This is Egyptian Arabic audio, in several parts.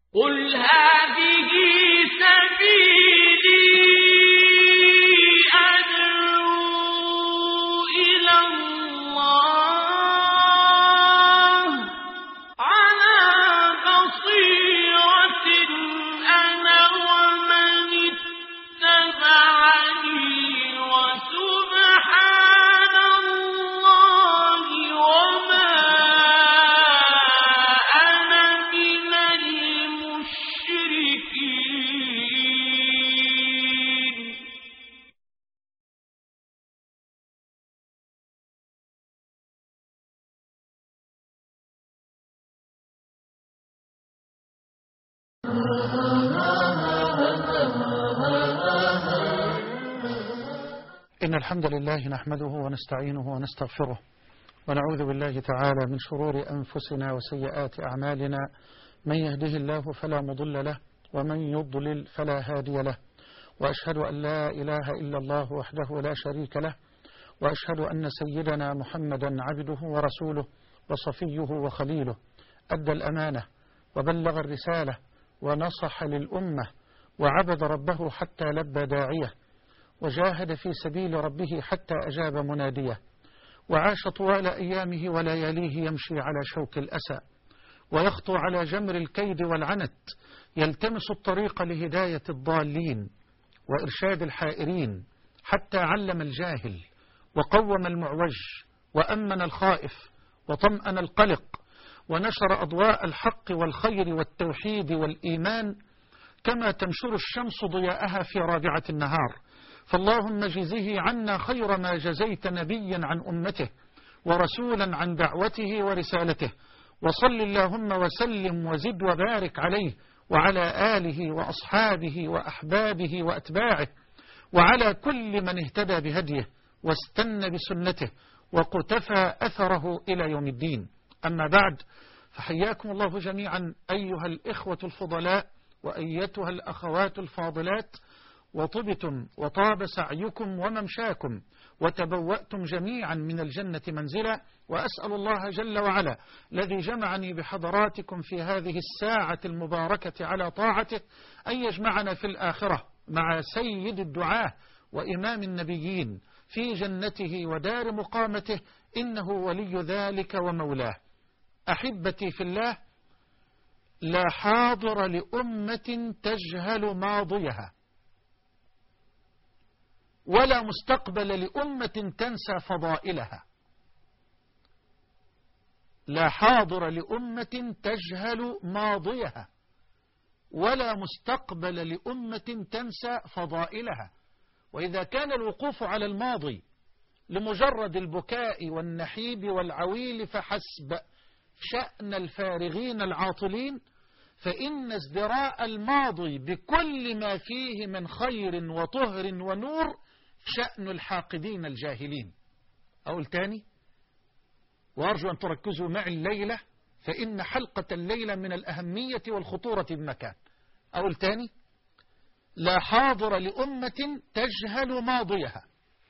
قل هذه سبيلي أدعو إلى الله على بصيرة أنا ومن اتبعني وسبحان الله وما أنا من المشركين إن الحمد لله نحمده ونستعينه ونستغفره ونعوذ بالله تعالى من شرور أنفسنا وسيئات أعمالنا من يهده الله فلا مضل له ومن يضلل فلا هادي له وأشهد أن لا إله إلا الله وحده لا شريك له وأشهد أن سيدنا محمدا عبده ورسوله وصفيه وخليله أدى الأمانة وبلغ الرسالة ونصح للأمة وعبد ربه حتى لبى داعيه وجاهد في سبيل ربه حتى أجاب مناديه وعاش طوال أيامه ولياليه يمشي على شوك الأسى ويخطو على جمر الكيد والعنت يلتمس الطريق لهداية الضالين وإرشاد الحائرين حتى علم الجاهل وقوم المعوج وأمن الخائف وطمأن القلق ونشر أضواء الحق والخير والتوحيد والإيمان كما تنشر الشمس ضياءها في رابعة النهار فاللهم جزه عنا خير ما جزيت نبيا عن أمته ورسولا عن دعوته ورسالته وصل اللهم وسلم وزد وبارك عليه وعلى آله وأصحابه وأحبابه وأتباعه وعلى كل من اهتدى بهديه واستنى بسنته وقتفى أثره إلى يوم الدين أما بعد فحياكم الله جميعا أيها الإخوة الفضلاء وأيتها الأخوات الفاضلات وطبتم وطاب سعيكم وممشاكم وتبوأتم جميعا من الجنة منزلا وأسأل الله جل وعلا الذي جمعني بحضراتكم في هذه الساعة المباركة على طاعته أن يجمعنا في الآخرة مع سيد الدعاة وإمام النبيين في جنته ودار مقامته إنه ولي ذلك ومولاه أحبتي في الله لا حاضر لأمة تجهل ماضيها ولا مستقبل لأمة تنسى فضائلها لا حاضر لأمة تجهل ماضيها ولا مستقبل لأمة تنسى فضائلها وإذا كان الوقوف على الماضي لمجرد البكاء والنحيب والعويل فحسب شأن الفارغين العاطلين فإن ازدراء الماضي بكل ما فيه من خير وطهر ونور شأن الحاقدين الجاهلين أقول تاني وأرجو أن تركزوا معي الليلة فإن حلقة الليلة من الأهمية والخطورة بمكان أقول تاني لا حاضر لأمة تجهل ماضيها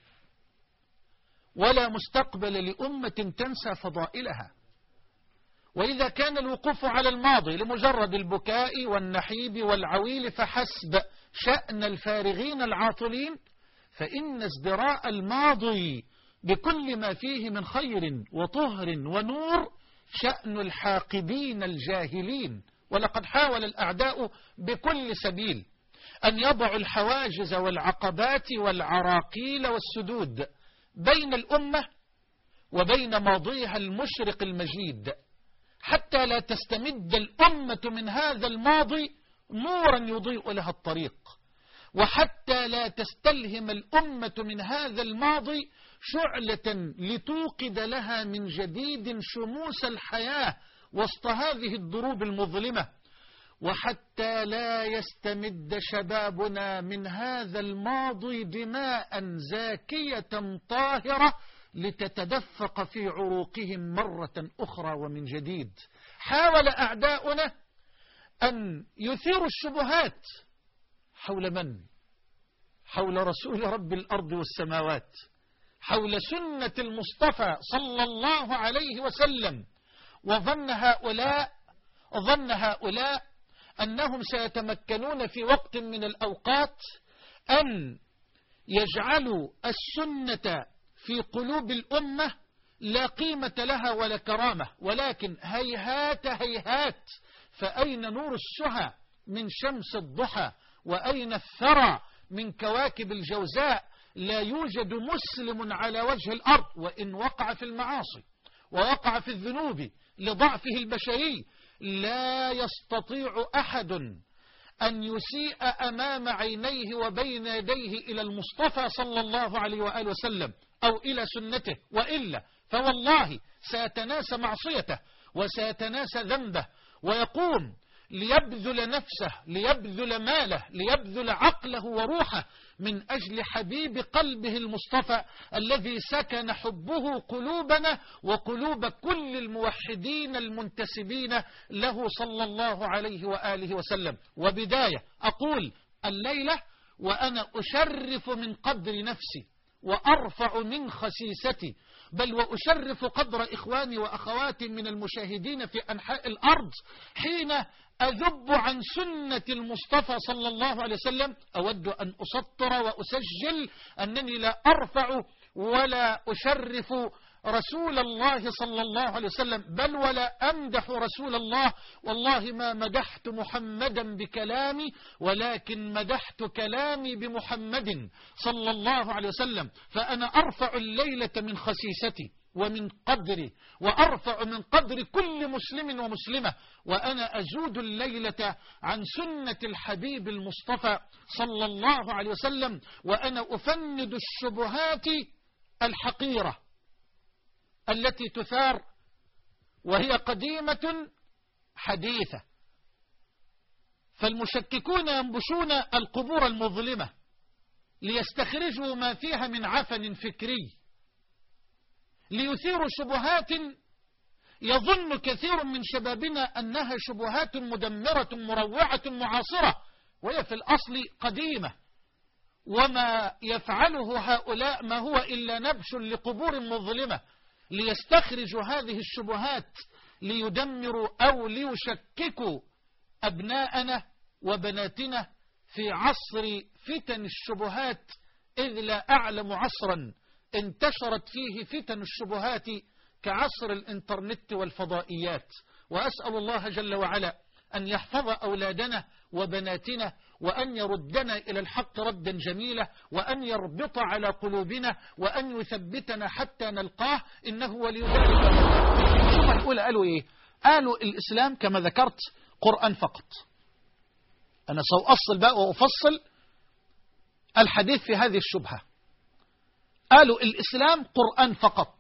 ولا مستقبل لأمة تنسى فضائلها وإذا كان الوقوف على الماضي لمجرد البكاء والنحيب والعويل فحسب شأن الفارغين العاطلين فإن ازدراء الماضي بكل ما فيه من خير وطهر ونور شأن الحاقدين الجاهلين ولقد حاول الأعداء بكل سبيل أن يضعوا الحواجز والعقبات والعراقيل والسدود بين الأمة وبين ماضيها المشرق المجيد حتى لا تستمد الأمة من هذا الماضي نورا يضيء لها الطريق وحتى لا تستلهم الأمة من هذا الماضي شعلة لتوقد لها من جديد شموس الحياة وسط هذه الضروب المظلمة وحتى لا يستمد شبابنا من هذا الماضي دماء زاكية طاهرة لتتدفق في عروقهم مرة أخرى ومن جديد حاول أعداؤنا أن يثيروا الشبهات حول من؟ حول رسول رب الأرض والسماوات حول سنة المصطفى صلى الله عليه وسلم وظن هؤلاء ظن هؤلاء أنهم سيتمكنون في وقت من الأوقات أن يجعلوا السنة في قلوب الأمة لا قيمة لها ولا كرامة ولكن هيهات هيهات فأين نور السهى من شمس الضحى وأين الثرى من كواكب الجوزاء لا يوجد مسلم على وجه الأرض وإن وقع في المعاصي ووقع في الذنوب لضعفه البشري لا يستطيع أحد أن يسيء أمام عينيه وبين يديه إلى المصطفى صلى الله عليه وآله وسلم أو إلى سنته وإلا فوالله سيتناسى معصيته وسيتناسى ذنبه ويقوم ليبذل نفسه ليبذل ماله ليبذل عقله وروحه من أجل حبيب قلبه المصطفى الذي سكن حبه قلوبنا وقلوب كل الموحدين المنتسبين له صلى الله عليه وآله وسلم وبداية أقول الليلة وأنا أشرف من قدر نفسي وأرفع من خسيستي بل وأشرف قدر إخواني وأخواتي من المشاهدين في أنحاء الأرض حين أذب عن سنة المصطفى صلى الله عليه وسلم أود أن أسطر وأسجل أنني لا أرفع ولا أشرف رسول الله صلى الله عليه وسلم بل ولا أمدح رسول الله والله ما مدحت محمدا بكلامي ولكن مدحت كلامي بمحمد صلى الله عليه وسلم فأنا أرفع الليلة من خسيستي ومن قدري وأرفع من قدر كل مسلم ومسلمة وأنا أزود الليلة عن سنة الحبيب المصطفى صلى الله عليه وسلم وأنا أفند الشبهات الحقيرة التي تثار وهي قديمة حديثة فالمشككون ينبشون القبور المظلمة ليستخرجوا ما فيها من عفن فكري ليثيروا شبهات يظن كثير من شبابنا أنها شبهات مدمرة مروعة معاصرة وهي في الأصل قديمة وما يفعله هؤلاء ما هو إلا نبش لقبور مظلمة ليستخرجوا هذه الشبهات ليدمروا أو ليشككوا أبناءنا وبناتنا في عصر فتن الشبهات إذ لا أعلم عصرا انتشرت فيه فتن الشبهات كعصر الانترنت والفضائيات وأسأل الله جل وعلا أن يحفظ أولادنا وبناتنا وأن يردنا إلى الحق ردا جميلا وأن يربط على قلوبنا وأن يثبتنا حتى نلقاه إنه ولي ذلك الشبهة الأولى قالوا إيه قالوا الإسلام كما ذكرت قرآن فقط أنا سأؤصل بقى وأفصل الحديث في هذه الشبهة قالوا الإسلام قرآن فقط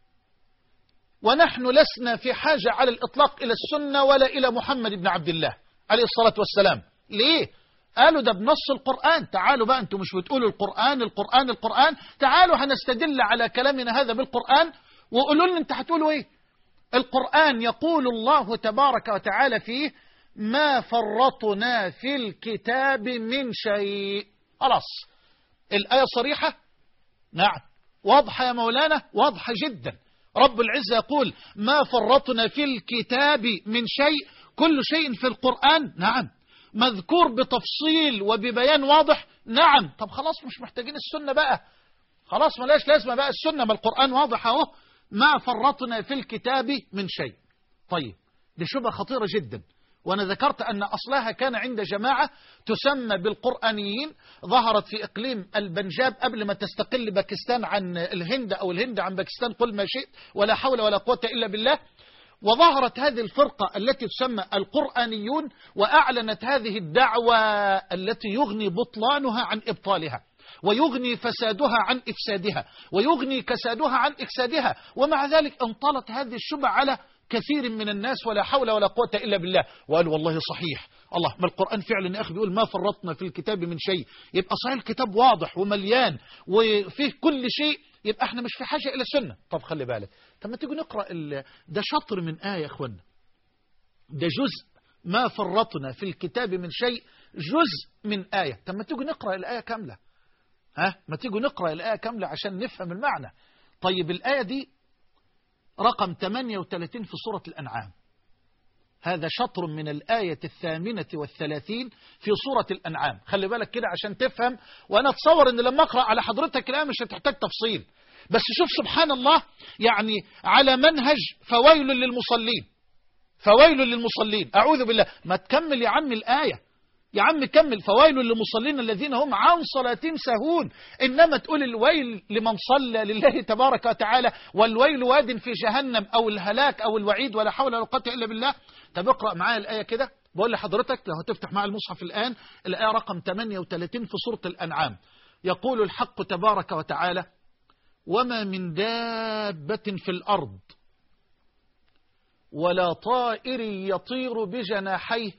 ونحن لسنا في حاجة على الإطلاق إلى السنة ولا إلى محمد بن عبد الله عليه الصلاة والسلام ليه؟ قالوا ده بنص القرآن تعالوا بقى أنتم مش بتقولوا القرآن القرآن القرآن تعالوا هنستدل على كلامنا هذا بالقرآن وقولوا لنا أنت هتقولوا إيه القرآن يقول الله تبارك وتعالى فيه ما فرطنا في الكتاب من شيء خلاص الآية صريحة نعم واضحة يا مولانا واضحة جدا رب العزة يقول ما فرطنا في الكتاب من شيء كل شيء في القرآن نعم مذكور بتفصيل وببيان واضح نعم طب خلاص مش محتاجين السنة بقى خلاص ملاش لازمة بقى السنة ما القرآن واضح اهو ما فرطنا في الكتاب من شيء طيب دي شبهة خطيرة جدا وأنا ذكرت أن أصلها كان عند جماعة تسمى بالقرآنيين ظهرت في إقليم البنجاب قبل ما تستقل باكستان عن الهند أو الهند عن باكستان قل ما شئت ولا حول ولا قوة إلا بالله وظهرت هذه الفرقة التي تسمى القرآنيون وأعلنت هذه الدعوة التي يغني بطلانها عن إبطالها ويغني فسادها عن إفسادها ويغني كسادها عن إفسادها ومع ذلك انطلت هذه الشبع على كثير من الناس ولا حول ولا قوة إلا بالله وقال والله صحيح الله ما القرآن فعلا يا أخي بيقول ما فرطنا في الكتاب من شيء يبقى صحيح الكتاب واضح ومليان وفيه كل شيء يبقى احنا مش في حاجة إلى السنة طب خلي بالك طب ما تيجوا نقرأ ده شطر من آية يا أخوانا ده جزء ما فرطنا في الكتاب من شيء جزء من آية طب ما تيجوا نقرأ الآية كاملة ها ما تيجوا نقرأ الآية كاملة عشان نفهم المعنى طيب الآية دي رقم 38 في سورة الأنعام هذا شطر من الآية الثامنة والثلاثين في سورة الأنعام خلي بالك كده عشان تفهم وأنا أتصور أن لما أقرأ على حضرتك الآن مش هتحتاج تفصيل بس شوف سبحان الله يعني على منهج فويل للمصلين فويل للمصلين أعوذ بالله ما تكمل يا عم الآية يا عم كمل فويل للمصلين الذين هم عن صلاتهم سهون إنما تقول الويل لمن صلى لله تبارك وتعالى والويل واد في جهنم أو الهلاك أو الوعيد ولا حول ولا قوة إلا بالله طب اقرأ معايا الآية كده بقول لحضرتك لو هتفتح معايا المصحف الآن الآية رقم 38 في سورة الأنعام يقول الحق تبارك وتعالى وما من دابة في الأرض ولا طائر يطير بجناحيه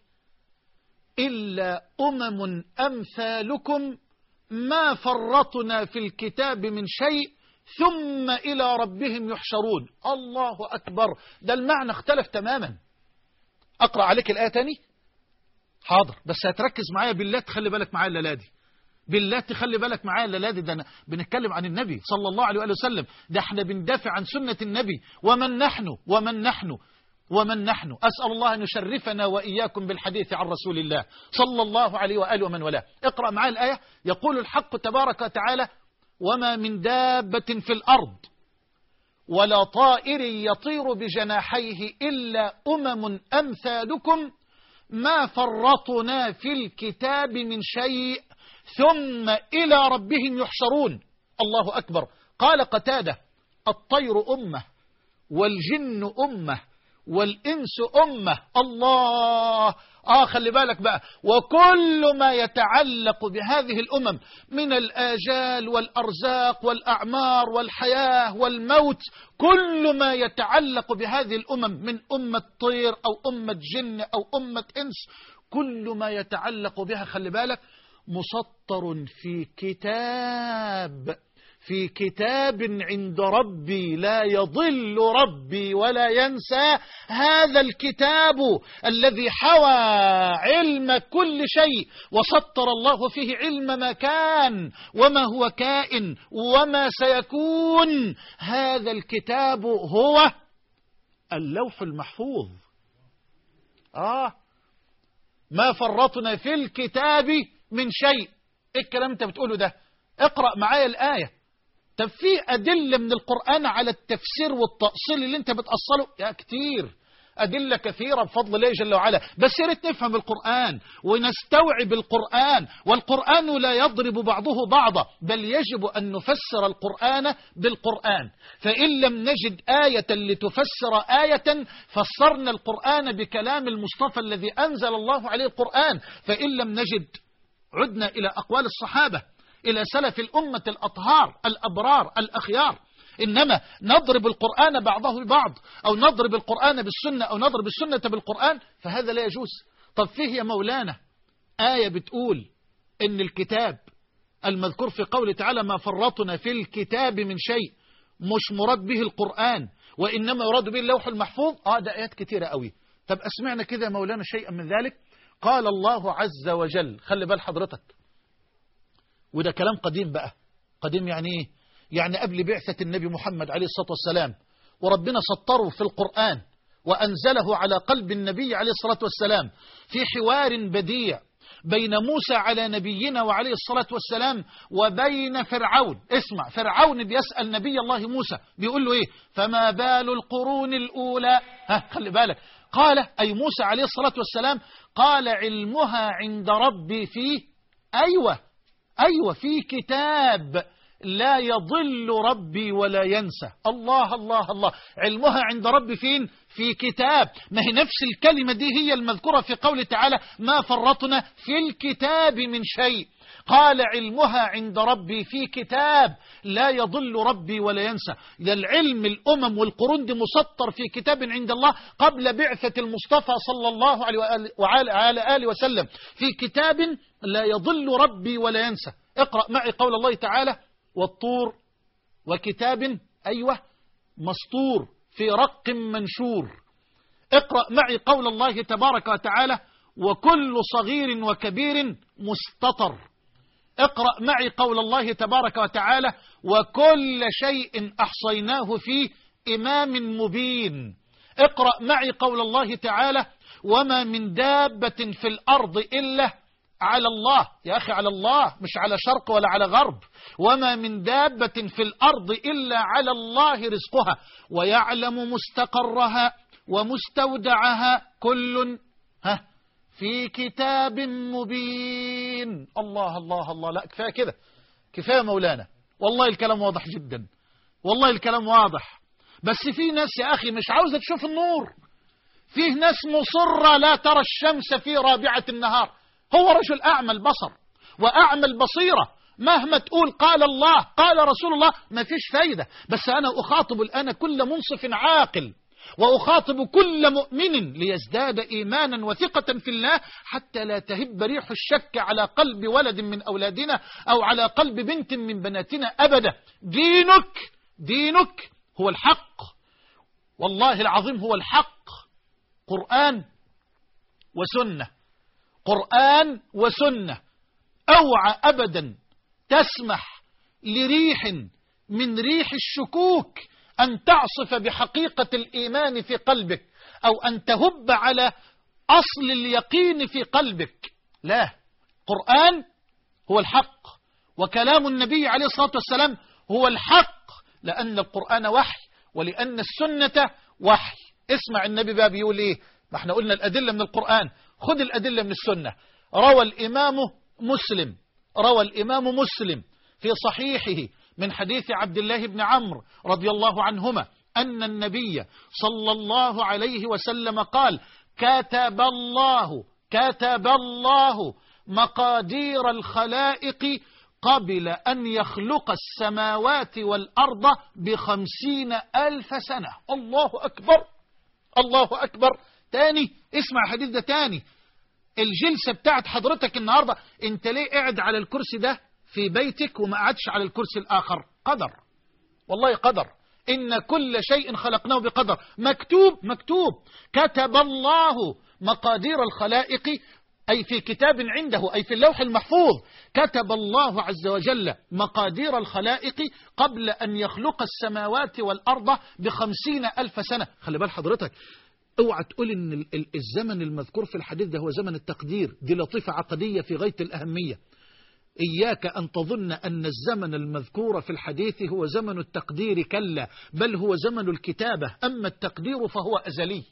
إلا أمم أمثالكم ما فرطنا في الكتاب من شيء ثم إلى ربهم يحشرون الله أكبر ده المعنى اختلف تماما أقرأ عليك الآية تاني حاضر بس هتركز معايا بالله تخلي بالك معايا الليلة دي بالله تخلي بالك معايا الليلة دي ده أنا بنتكلم عن النبي صلى الله عليه وآله وسلم ده احنا بندافع عن سنة النبي ومن نحن ومن نحن ومن نحن أسأل الله أن يشرفنا وإياكم بالحديث عن رسول الله صلى الله عليه وآله ومن والاه اقرأ معي الآية يقول الحق تبارك وتعالى وما من دابة في الأرض ولا طائر يطير بجناحيه إلا أمم أمثالكم ما فرطنا في الكتاب من شيء ثم إلى ربهم يحشرون الله أكبر قال قتادة الطير أمة والجن أمة والإنس أمة الله آه خلي بالك بقى وكل ما يتعلق بهذه الأمم من الآجال والأرزاق والأعمار والحياة والموت كل ما يتعلق بهذه الأمم من أمة طير أو أمة جن أو أمة إنس كل ما يتعلق بها خلي بالك مسطر في كتاب في كتاب عند ربي لا يضل ربي ولا ينسى هذا الكتاب الذي حوى علم كل شيء وسطر الله فيه علم ما كان وما هو كائن وما سيكون هذا الكتاب هو اللوح المحفوظ آه ما فرطنا في الكتاب من شيء ايه الكلام انت بتقوله ده اقرأ معايا الآية طب في أدلة من القرآن على التفسير والتأصيل اللي انت بتأصله يا كتير أدلة كثيرة بفضل الله جل وعلا بس يا ريت نفهم القرآن ونستوعب القرآن والقرآن لا يضرب بعضه بعضا بل يجب أن نفسر القرآن بالقرآن فإن لم نجد آية لتفسر آية فسرنا القرآن بكلام المصطفى الذي أنزل الله عليه القرآن فإن لم نجد عدنا إلى أقوال الصحابة إلى سلف الأمة الأطهار الأبرار الأخيار إنما نضرب القرآن بعضه ببعض أو نضرب القرآن بالسنة أو نضرب السنة بالقرآن فهذا لا يجوز طب فيه يا مولانا آية بتقول إن الكتاب المذكور في قوله تعالى ما فرطنا في الكتاب من شيء مش مراد به القرآن وإنما يراد به اللوح المحفوظ آه ده آيات كتيرة قوي طب أسمعنا كده يا مولانا شيئا من ذلك قال الله عز وجل خلي بال حضرتك وده كلام قديم بقى قديم يعني ايه يعني قبل بعثة النبي محمد عليه الصلاة والسلام وربنا سطره في القرآن وأنزله على قلب النبي عليه الصلاة والسلام في حوار بديع بين موسى على نبينا وعليه الصلاة والسلام وبين فرعون اسمع فرعون بيسأل نبي الله موسى بيقول له ايه فما بال القرون الأولى ها خلي بالك قال أي موسى عليه الصلاة والسلام قال علمها عند ربي فيه أيوة أيوة في كتاب لا يضل ربي ولا ينسى الله الله الله علمها عند ربي فين في كتاب ما هي نفس الكلمة دي هي المذكورة في قوله تعالى ما فرطنا في الكتاب من شيء قال علمها عند ربي في كتاب لا يضل ربي ولا ينسى العلم الأمم والقرون دي مسطر في كتاب عند الله قبل بعثة المصطفى صلى الله عليه وعلى آله وسلم في كتاب لا يضل ربي ولا ينسى اقرأ معي قول الله تعالى والطور وكتاب أيوة مسطور في رق منشور اقرأ معي قول الله تبارك وتعالى وكل صغير وكبير مستطر اقرأ معي قول الله تبارك وتعالى وكل شيء أحصيناه في إمام مبين اقرأ معي قول الله تعالى وما من دابة في الأرض إلا على الله يا أخي على الله مش على شرق ولا على غرب وما من دابة في الأرض إلا على الله رزقها ويعلم مستقرها ومستودعها كل ها في كتاب مبين الله الله الله لا كفاية كده كفاية مولانا والله الكلام واضح جدا والله الكلام واضح بس في ناس يا أخي مش عاوزة تشوف النور فيه ناس مصرة لا ترى الشمس في رابعة النهار هو رجل أعمى البصر وأعمى البصيرة مهما تقول قال الله قال رسول الله ما فيش فايدة بس أنا أخاطب الآن كل منصف عاقل وأخاطب كل مؤمن ليزداد إيمانا وثقة في الله حتى لا تهب ريح الشك على قلب ولد من أولادنا أو على قلب بنت من بناتنا أبدا دينك دينك هو الحق والله العظيم هو الحق قرآن وسنة قرآن وسنة أوعى أبدا تسمح لريح من ريح الشكوك أن تعصف بحقيقة الإيمان في قلبك أو أن تهب على أصل اليقين في قلبك لا قرآن هو الحق وكلام النبي عليه الصلاة والسلام هو الحق لأن القرآن وحي ولأن السنة وحي اسمع النبي بقى بيقول ايه ما احنا قلنا الأدلة من القرآن خذ الأدلة من السنة روى الإمام مسلم روى الإمام مسلم في صحيحه من حديث عبد الله بن عمرو رضي الله عنهما أن النبي صلى الله عليه وسلم قال كتب الله كتب الله مقادير الخلائق قبل أن يخلق السماوات والأرض بخمسين ألف سنة الله أكبر الله أكبر تاني اسمع الحديث ده تاني الجلسة بتاعت حضرتك النهاردة انت ليه قاعد على الكرسي ده في بيتك وما قعدش على الكرسي الآخر قدر والله قدر إن كل شيء خلقناه بقدر مكتوب مكتوب كتب الله مقادير الخلائق أي في كتاب عنده أي في اللوح المحفوظ كتب الله عز وجل مقادير الخلائق قبل أن يخلق السماوات والأرض بخمسين ألف سنة خلي بال حضرتك اوعى تقول ان ال- ال- الزمن المذكور في الحديث ده هو زمن التقدير دي لطيفة عقدية في غاية الأهمية إياك أن تظن أن الزمن المذكور في الحديث هو زمن التقدير كلا بل هو زمن الكتابة أما التقدير فهو أزلي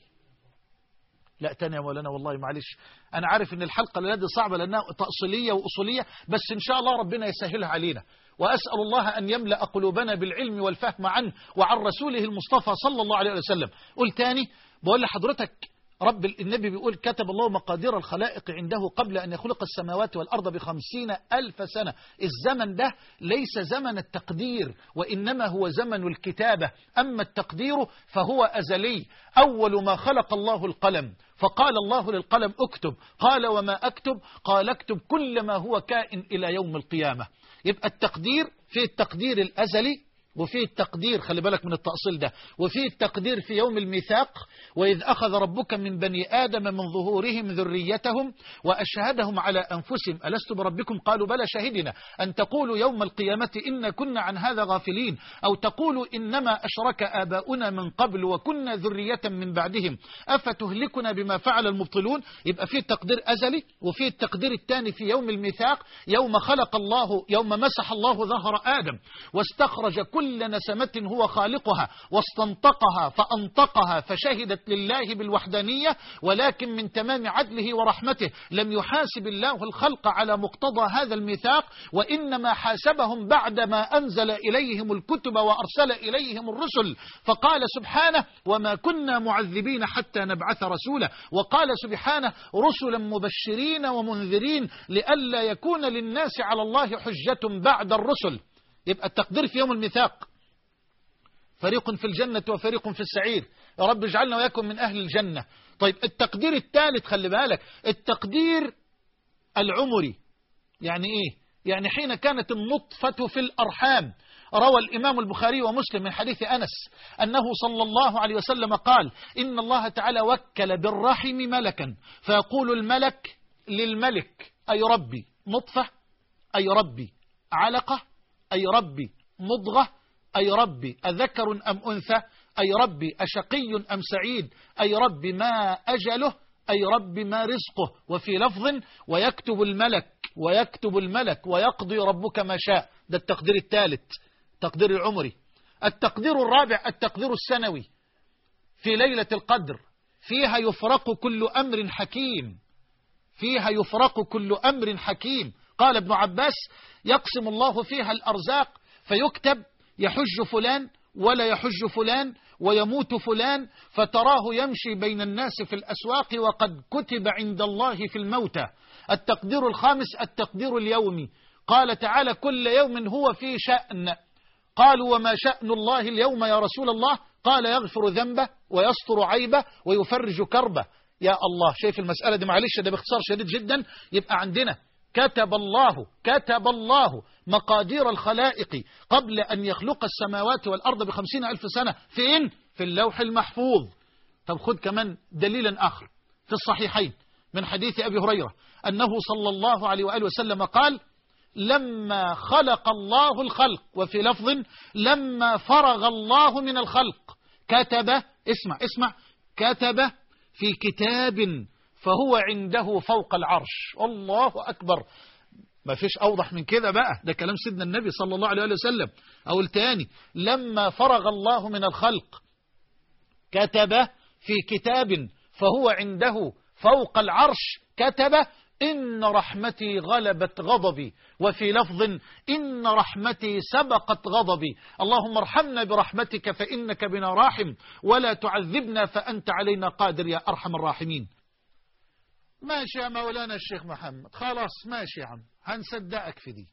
لا تاني يا مولانا والله معلش أنا عارف أن الحلقة التي صعبة لأنها تأصيلية وأصولية بس إن شاء الله ربنا يسهلها علينا وأسأل الله أن يملأ قلوبنا بالعلم والفهم عنه وعن رسوله المصطفى صلى الله عليه وسلم قل تاني بقول لحضرتك رب النبي بيقول كتب الله مقادير الخلائق عنده قبل أن يخلق السماوات والأرض بخمسين ألف سنة الزمن ده ليس زمن التقدير وإنما هو زمن الكتابة أما التقدير فهو أزلي أول ما خلق الله القلم فقال الله للقلم اكتب قال وما أكتب قال اكتب كل ما هو كائن إلى يوم القيامة يبقى التقدير في التقدير الأزلي وفيه التقدير خلي بالك من التأصيل ده وفيه التقدير في يوم الميثاق وإذ أخذ ربك من بني آدم من ظهورهم ذريتهم وأشهدهم على أنفسهم ألست بربكم قالوا بلى شهدنا أن تقولوا يوم القيامة إن كنا عن هذا غافلين أو تقولوا إنما أشرك آباؤنا من قبل وكنا ذرية من بعدهم أفتهلكنا بما فعل المبطلون يبقى فيه تقدير أزلي وفيه التقدير الثاني في يوم الميثاق يوم خلق الله يوم مسح الله ظهر آدم واستخرج كل نسمة هو خالقها واستنطقها فأنطقها فشهدت لله بالوحدانية ولكن من تمام عدله ورحمته لم يحاسب الله الخلق على مقتضى هذا الميثاق وإنما حاسبهم بعدما أنزل إليهم الكتب وأرسل إليهم الرسل فقال سبحانه وما كنا معذبين حتى نبعث رسولا وقال سبحانه رسلا مبشرين ومنذرين لئلا يكون للناس على الله حجة بعد الرسل يبقى التقدير في يوم الميثاق فريق في الجنة وفريق في السعير يا رب اجعلنا وياكم من أهل الجنة طيب التقدير الثالث خلي بالك التقدير العمري يعني إيه يعني حين كانت النطفة في الأرحام روى الإمام البخاري ومسلم من حديث أنس أنه صلى الله عليه وسلم قال إن الله تعالى وكل بالرحم ملكا فيقول الملك للملك أي ربي نطفة أي ربي علقة أي ربي مضغة أي ربي أذكر أم أنثى أي ربي أشقي أم سعيد أي ربي ما أجله أي رب ما رزقه وفي لفظ ويكتب الملك ويكتب الملك ويقضي ربك ما شاء ده التقدير الثالث تقدير العمري التقدير الرابع التقدير السنوي في ليلة القدر فيها يفرق كل أمر حكيم فيها يفرق كل أمر حكيم قال ابن عباس يقسم الله فيها الأرزاق فيكتب يحج فلان ولا يحج فلان ويموت فلان فتراه يمشي بين الناس في الأسواق وقد كتب عند الله في الموتى التقدير الخامس التقدير اليومي قال تعالى كل يوم هو في شأن قالوا وما شأن الله اليوم يا رسول الله قال يغفر ذنبه ويستر عيبه ويفرج كربه يا الله شايف المسألة دي معلش ده باختصار شديد جدا يبقى عندنا كتب الله كتب الله مقادير الخلائق قبل أن يخلق السماوات والأرض بخمسين ألف سنة فين؟ في اللوح المحفوظ طب خد كمان دليلا آخر في الصحيحين من حديث أبي هريرة أنه صلى الله عليه وآله وسلم قال لما خلق الله الخلق وفي لفظ لما فرغ الله من الخلق كتب اسمع اسمع كتب في كتاب فهو عنده فوق العرش الله أكبر ما فيش أوضح من كده بقى ده كلام سيدنا النبي صلى الله عليه وسلم أو التاني لما فرغ الله من الخلق كتب في كتاب فهو عنده فوق العرش كتب إن رحمتي غلبت غضبي وفي لفظ إن رحمتي سبقت غضبي اللهم ارحمنا برحمتك فإنك بنا راحم ولا تعذبنا فأنت علينا قادر يا أرحم الراحمين ماشي يا مولانا الشيخ محمد خلاص ماشي يا عم هنصدقك في دي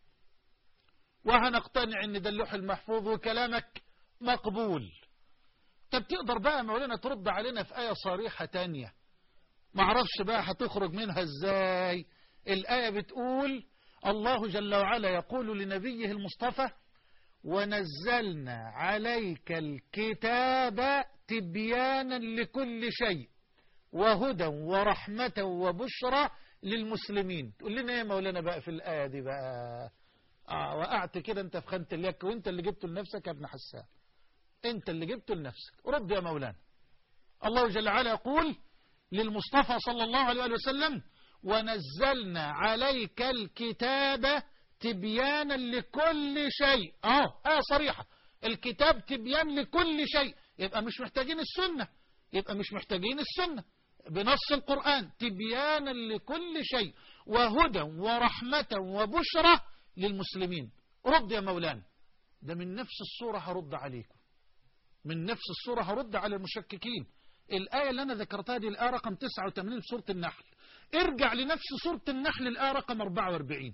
وهنقتنع ان ده اللوح المحفوظ وكلامك مقبول طب تقدر بقى مولانا ترد علينا في آية صريحة تانية معرفش بقى هتخرج منها ازاي الآية بتقول الله جل وعلا يقول لنبيه المصطفى ونزلنا عليك الكتاب تبيانا لكل شيء وهدى ورحمة وبشرى للمسلمين تقول لنا ايه مولانا بقى في الآية دي بقى آه وقعت كده انت في خانة اليك وانت اللي جبته لنفسك يا ابن حسان انت اللي جبته لنفسك رد يا مولانا الله جل وعلا يقول للمصطفى صلى الله عليه وسلم ونزلنا عليك الكتاب تبيانا لكل شيء اه آية صريحة الكتاب تبيان لكل شيء يبقى مش محتاجين السنة يبقى مش محتاجين السنة بنص القرآن تبيانا لكل شيء وهدى ورحمة وبشرة للمسلمين رد يا مولانا ده من نفس الصورة هرد عليكم من نفس الصورة هرد على المشككين الآية اللي أنا ذكرتها دي الآية رقم 89 في سورة النحل ارجع لنفس سورة النحل الآية رقم 44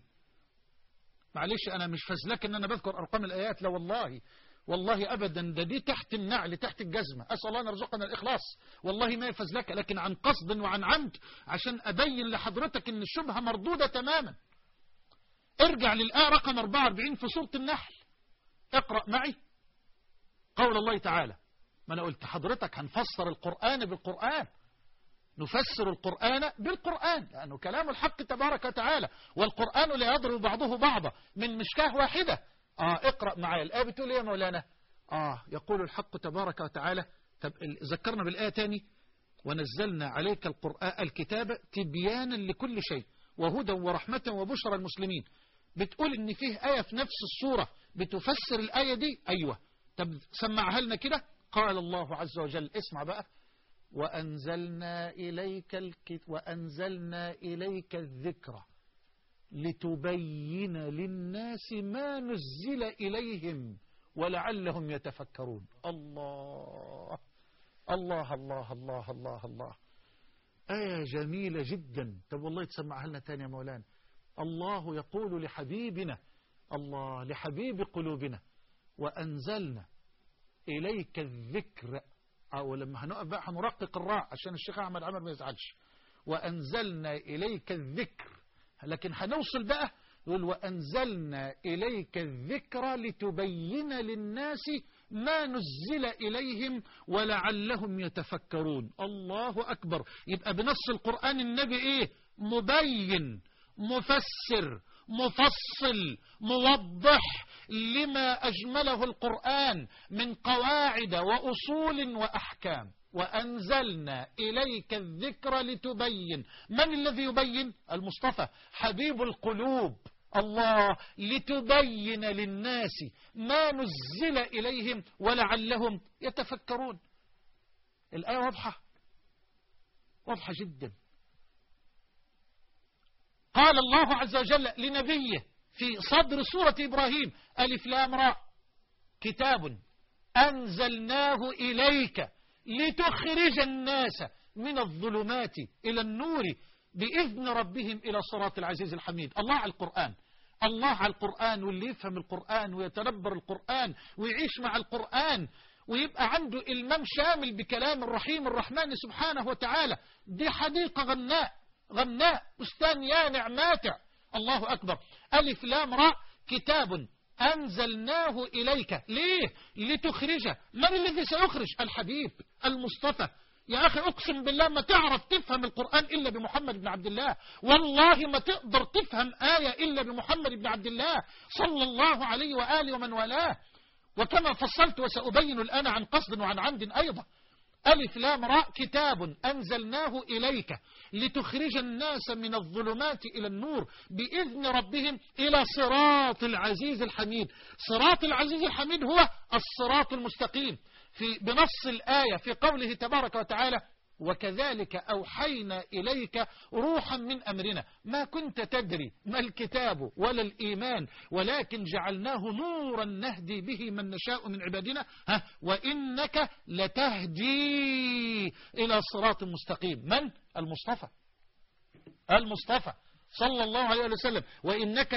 معلش أنا مش فزلك إن أنا بذكر أرقام الآيات لا والله والله أبدا ده دي تحت النعل تحت الجزمة أسأل الله أن يرزقنا الإخلاص والله ما يفز لك لكن عن قصد وعن عمد عشان أبين لحضرتك أن الشبهة مردودة تماما ارجع للآية رقم 44 في سورة النحل اقرأ معي قول الله تعالى ما أنا قلت حضرتك هنفسر القرآن بالقرآن نفسر القرآن بالقرآن لأنه كلام الحق تبارك وتعالى والقرآن لا يضرب بعضه بعضا من مشكاه واحدة آه اقرأ معايا الآية بتقول ايه يا مولانا آه يقول الحق تبارك وتعالى طب ذكرنا بالآية تاني ونزلنا عليك القرآن الكتاب تبيانا لكل شيء وهدى ورحمة وبشرى المسلمين بتقول ان فيه آية في نفس السورة بتفسر الآية دي أيوة طب سمعها لنا كده قال الله عز وجل اسمع بقى وأنزلنا إليك الكت وأنزلنا إليك الذكر لتبين للناس ما نزل إليهم ولعلهم يتفكرون الله الله الله الله الله الله آية جميلة جدا طب والله تسمعها لنا تاني يا مولانا الله يقول لحبيبنا الله لحبيب قلوبنا وأنزلنا إليك الذكر أو لما هنقف بقى هنرقق الراء عشان الشيخ أحمد عمر ما يزعلش وأنزلنا إليك الذكر لكن هنوصل بقى يقول وأنزلنا إليك الذكر لتبين للناس ما نزل إليهم ولعلهم يتفكرون الله أكبر يبقى بنص القرآن النبي إيه مبين مفسر مفصل موضح لما أجمله القرآن من قواعد وأصول وأحكام وأنزلنا إليك الذكر لتبين من الذي يبين المصطفى حبيب القلوب الله لتبين للناس ما نزل إليهم ولعلهم يتفكرون الآية واضحة واضحة جدا قال الله عز وجل لنبيه في صدر سورة إبراهيم ألف لام راء كتاب أنزلناه إليك لتخرج الناس من الظلمات إلى النور بإذن ربهم إلى صراط العزيز الحميد الله على القرآن الله على القرآن واللي يفهم القرآن ويتدبر القرآن ويعيش مع القرآن ويبقى عنده إلمام شامل بكلام الرحيم الرحمن سبحانه وتعالى دي حديقة غناء غناء بستان يانع ماتع الله أكبر ألف لام راء كتاب أنزلناه إليك ليه لتخرجه من الذي سيخرج الحبيب المصطفى يا أخي أقسم بالله ما تعرف تفهم القرآن إلا بمحمد بن عبد الله والله ما تقدر تفهم آية إلا بمحمد بن عبد الله صلى الله عليه وآله ومن والاه وكما فصلت وسأبين الآن عن قصد وعن عمد أيضا ألف لام راء كتاب أنزلناه إليك لتخرج الناس من الظلمات إلى النور بإذن ربهم إلى صراط العزيز الحميد صراط العزيز الحميد هو الصراط المستقيم في بنص الآية في قوله تبارك وتعالى وكذلك أوحينا إليك روحا من أمرنا ما كنت تدري ما الكتاب ولا الإيمان ولكن جعلناه نورا نهدي به من نشاء من عبادنا ها وإنك لتهدي إلى صراط مستقيم من؟ المصطفى المصطفى صلى الله عليه وسلم وإنك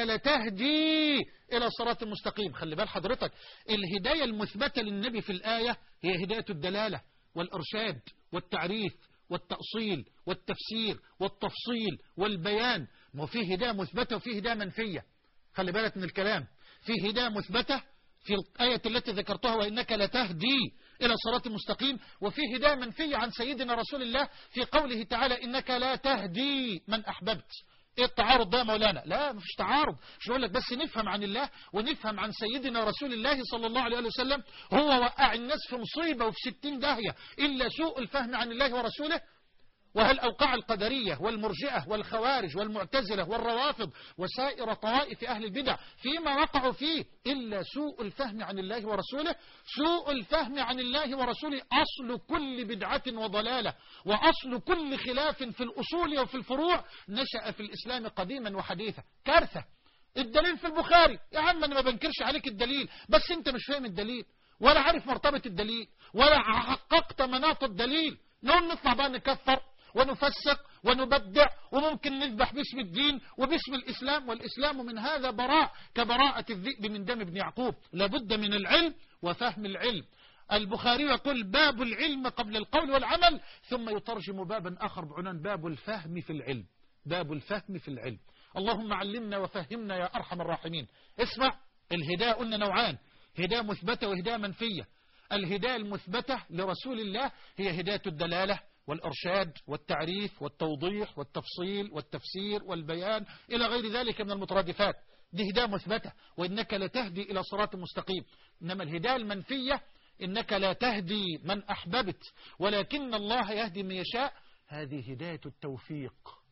لتهدي إلى صراط مستقيم خلي بال حضرتك الهداية المثبتة للنبي في الآية هي هداية الدلالة والإرشاد والتعريف والتأصيل والتفسير والتفصيل والبيان وفي هداية مثبتة وفي هداية منفية خلي بالك من الكلام في هداية مثبتة في الآية التي ذكرتها وإنك لتهدي إلى صراط مستقيم وفي هداية منفية عن سيدنا رسول الله في قوله تعالى إنك لا تهدي من أحببت ايه التعارض ده يا مولانا لا مفيش تعارض مش بقول لك بس نفهم عن الله ونفهم عن سيدنا رسول الله صلى الله عليه وسلم هو وقع الناس في مصيبة وفي ستين داهية إلا سوء الفهم عن الله ورسوله وهل أوقع القدرية والمرجئة والخوارج والمعتزلة والروافض وسائر طوائف أهل البدع فيما وقعوا فيه إلا سوء الفهم عن الله ورسوله سوء الفهم عن الله ورسوله أصل كل بدعة وضلالة وأصل كل خلاف في الأصول وفي الفروع نشأ في الإسلام قديما وحديثا كارثة الدليل في البخاري يا عم أنا ما بنكرش عليك الدليل بس أنت مش فاهم الدليل ولا عارف مرتبة الدليل ولا حققت مناط الدليل نقول نطلع بقى نكفر ونفسق ونبدع وممكن نذبح باسم الدين وباسم الإسلام والإسلام من هذا براء كبراءة الذئب من دم ابن يعقوب لابد من العلم وفهم العلم البخاري يقول باب العلم قبل القول والعمل ثم يترجم بابا آخر بعنوان باب الفهم في العلم باب الفهم في العلم اللهم علمنا وفهمنا يا أرحم الراحمين اسمع الهداية قلنا نوعان هداية مثبتة وهداية منفية الهداية المثبتة لرسول الله هي هداية الدلالة والإرشاد والتعريف والتوضيح والتفصيل والتفسير والبيان إلى غير ذلك من المترادفات دي هداية مثبتة وإنك لا تهدي إلى صراط مستقيم إنما الهداية المنفية إنك لا تهدي من أحببت ولكن الله يهدي من يشاء هذه هداية التوفيق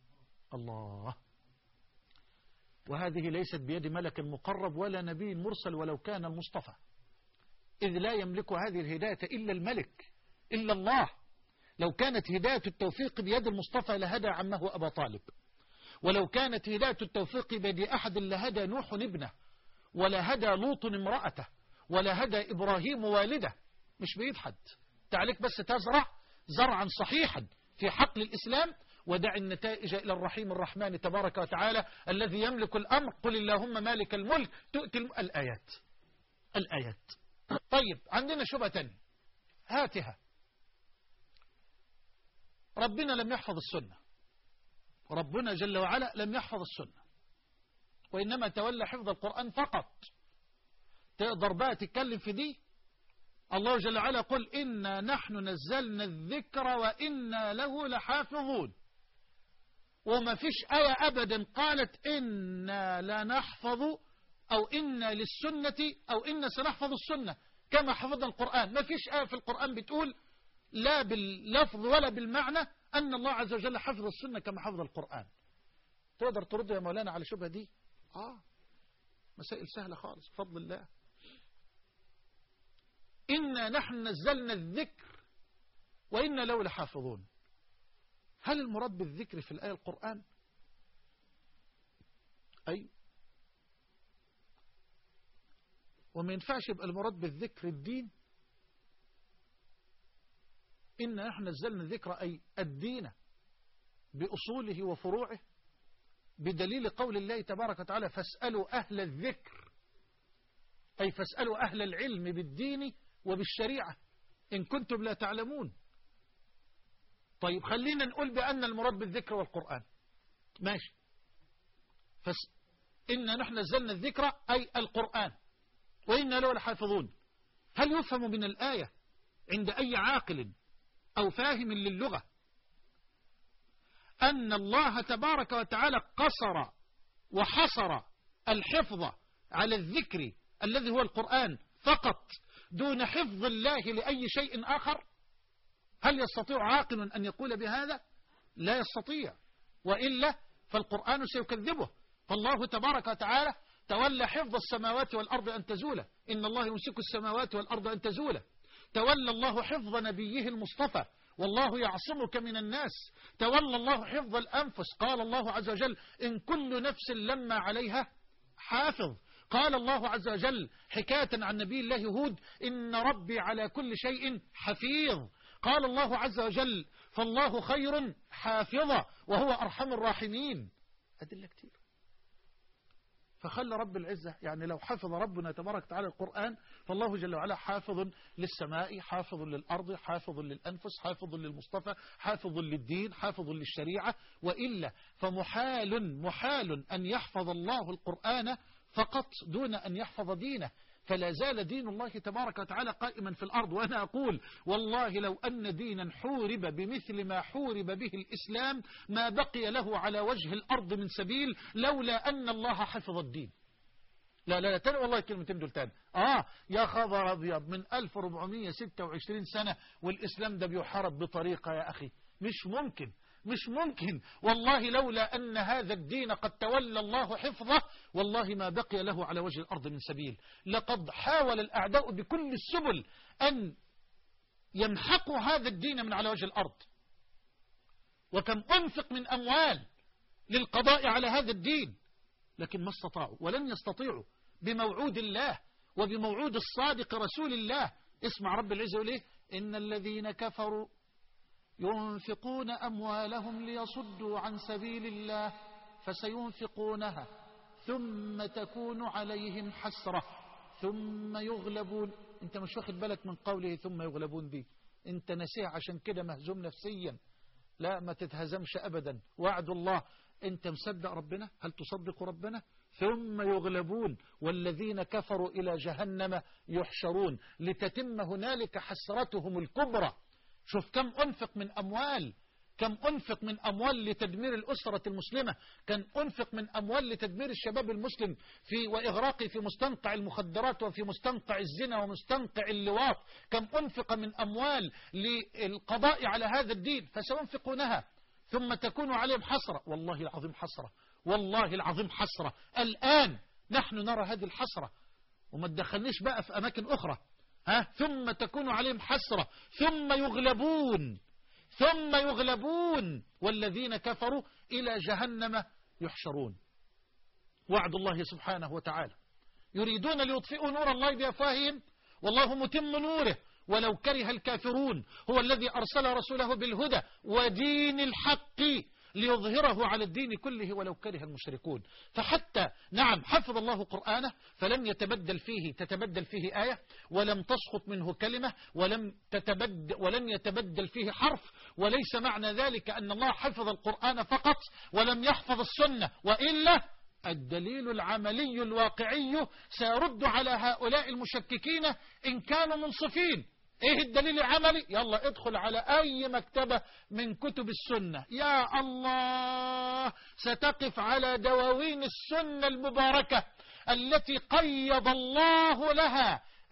الله وهذه ليست بيد ملك مقرب ولا نبي مرسل ولو كان المصطفى إذ لا يملك هذه الهداية إلا الملك إلا الله لو كانت هداية التوفيق بيد المصطفى لهدى عمه أبا طالب ولو كانت هداية التوفيق بيد أحد لهدى نوح ابنه ولا هدى لوط امرأته ولا هدى إبراهيم والده مش بإيد حد تعليك بس تزرع زرعا صحيحا في حقل الإسلام ودع النتائج إلى الرحيم الرحمن تبارك وتعالى الذي يملك الأمر قل اللهم مالك الملك تؤتي الآيات الآيات طيب عندنا شبهة تانية هاتها ربنا لم يحفظ السنة ربنا جل وعلا لم يحفظ السنة وإنما تولى حفظ القرآن فقط تقدر بقى تتكلم في دي الله جل وعلا قل إنا نحن نزلنا الذكر وإنا له لحافظون وما فيش آية أبدا قالت إنا لا نحفظ أو إنا للسنة أو إنا سنحفظ السنة كما حفظنا القرآن ما فيش آية في القرآن بتقول لا باللفظ ولا بالمعنى أن الله عز وجل حفظ السنة كما حفظ القرآن تقدر ترد يا مولانا على شبهة دي آه مسائل سهلة خالص بفضل الله إنا نحن نزلنا الذكر وإنا له لحافظون هل المراد بالذكر في الآية القرآن أي وما ينفعش يبقى المراد بالذكر الدين إن نحن نزلنا الذكر أي الدين بأصوله وفروعه بدليل قول الله تبارك وتعالى فاسألوا أهل الذكر أي فاسألوا أهل العلم بالدين وبالشريعة إن كنتم لا تعلمون طيب خلينا نقول بأن المراد بالذكر والقرآن ماشي فس إن نحن نزلنا الذكر أي القرآن وإنا له لحافظون هل يفهم من الآية عند أي عاقل أو فاهم للغة أن الله تبارك وتعالى قصر وحصر الحفظ على الذكر الذي هو القرآن فقط دون حفظ الله لأي شيء آخر هل يستطيع عاقل أن يقول بهذا لا يستطيع وإلا فالقرآن سيكذبه فالله تبارك وتعالى تولى حفظ السماوات والأرض أن تزوله إن الله يمسك السماوات والأرض أن تزوله تولى الله حفظ نبيه المصطفى والله يعصمك من الناس تولى الله حفظ الأنفس قال الله عز وجل إن كل نفس لما عليها حافظ قال الله عز وجل حكاية عن نبي الله هود إن ربي على كل شيء حفيظ قال الله عز وجل فالله خير حافظا وهو أرحم الراحمين أدلة كتير فخلى رب العزة يعني لو حفظ ربنا تبارك وتعالى القرآن فالله جل وعلا حافظ للسماء حافظ للأرض حافظ للأنفس حافظ للمصطفى حافظ للدين حافظ للشريعة وإلا فمحال محال أن يحفظ الله القرآن فقط دون أن يحفظ دينه فلا زال دين الله تبارك وتعالى قائما في الأرض وأنا أقول والله لو أن دينا حورب بمثل ما حورب به الإسلام ما بقي له على وجه الأرض من سبيل لولا أن الله حفظ الدين لا لا لا تاني والله كلمتين دول تاني آه يا خبر أبيض من 1426 سنة والإسلام ده بيحارب بطريقة يا أخي مش ممكن مش ممكن والله لولا أن هذا الدين قد تولى الله حفظه والله ما بقي له على وجه الأرض من سبيل لقد حاول الأعداء بكل السبل أن يمحقوا هذا الدين من على وجه الأرض وكم أنفق من أموال للقضاء على هذا الدين لكن ما استطاعوا ولن يستطيعوا بموعود الله وبموعود الصادق رسول الله اسمع رب العزة وليه إن الذين كفروا ينفقون أموالهم ليصدوا عن سبيل الله فسينفقونها ثم تكون عليهم حسرة ثم يغلبون انت مش واخد بالك من قوله ثم يغلبون دي انت نسيه عشان كده مهزوم نفسيا لا ما تتهزمش أبدا وعد الله انت مصدق ربنا هل تصدق ربنا ثم يغلبون والذين كفروا إلى جهنم يحشرون لتتم هنالك حسرتهم الكبرى شوف كم أنفق من أموال كم أنفق من أموال لتدمير الأسرة المسلمة كم أنفق من أموال لتدمير الشباب المسلم في وإغراقه في مستنقع المخدرات وفي مستنقع الزنا ومستنقع اللواط كم أنفق من أموال للقضاء على هذا الدين فسينفقونها ثم تكون عليهم حسرة والله العظيم حسرة والله العظيم حسرة الآن نحن نرى هذه الحسرة وما تدخلنيش بقى في أماكن أخرى ها ثم تكون عليهم حسرة ثم يغلبون ثم يغلبون والذين كفروا إلى جهنم يحشرون وعد الله سبحانه وتعالى يريدون ليطفئوا نور الله بأفواههم والله متم نوره ولو كره الكافرون هو الذي أرسل رسوله بالهدى ودين الحق ليظهره على الدين كله ولو كره المشركون فحتى نعم حفظ الله قرآنه فلم يتبدل فيه تتبدل فيه آية ولم تسقط منه كلمة ولم تتبدل ولم يتبدل فيه حرف وليس معنى ذلك أن الله حفظ القرآن فقط ولم يحفظ السنة وإلا الدليل العملي الواقعي سيرد على هؤلاء المشككين إن كانوا منصفين ايه الدليل العملي يلا ادخل على اي مكتبة من كتب السنة يا الله ستقف على دواوين السنة المباركة التي قيض الله لها